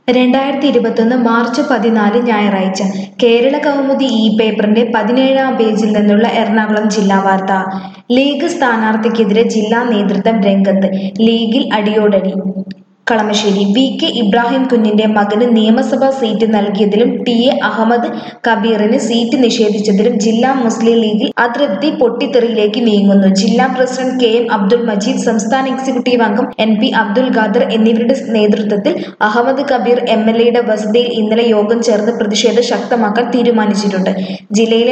രണ്ടായിരത്തി ഇരുപത്തൊന്ന് മാർച്ച് പതിനാല് ഞായറാഴ്ച കേരള കൗമുദി ഇ പേപ്പറിന്റെ പതിനേഴാം പേജിൽ നിന്നുള്ള എറണാകുളം ജില്ലാ വാർത്ത ലീഗ് സ്ഥാനാർത്ഥിക്കെതിരെ ജില്ലാ നേതൃത്വം രംഗത്ത് ലീഗിൽ അടിയോടടി കളമശ്ശേരി വി കെ ഇബ്രാഹിം കുഞ്ഞിന്റെ മകന് നിയമസഭാ സീറ്റ് നൽകിയതിലും ടി എ അഹമ്മദ് കബീറിന് സീറ്റ് നിഷേധിച്ചതിലും ജില്ലാ മുസ്ലിം ലീഗിൽ അതൃപ്തി പൊട്ടിത്തെറിയിലേക്ക് നീങ്ങുന്നു ജില്ലാ president K M Abdul Majeed സംസ്ഥാന എക്സിക്യൂട്ടീവ് അംഗം എൻ പി അബ്ദുൽ ഖാദർ എന്നിവരുടെ നേതൃത്വത്തിൽ അഹമ്മദ് കബീർ എം എൽ എയുടെ വസതിയിൽ ഇന്നലെ യോഗം ചേർന്ന് പ്രതിഷേധം ശക്തമാക്കാൻ തീരുമാനിച്ചിട്ടുണ്ട് ജില്ലയിലെ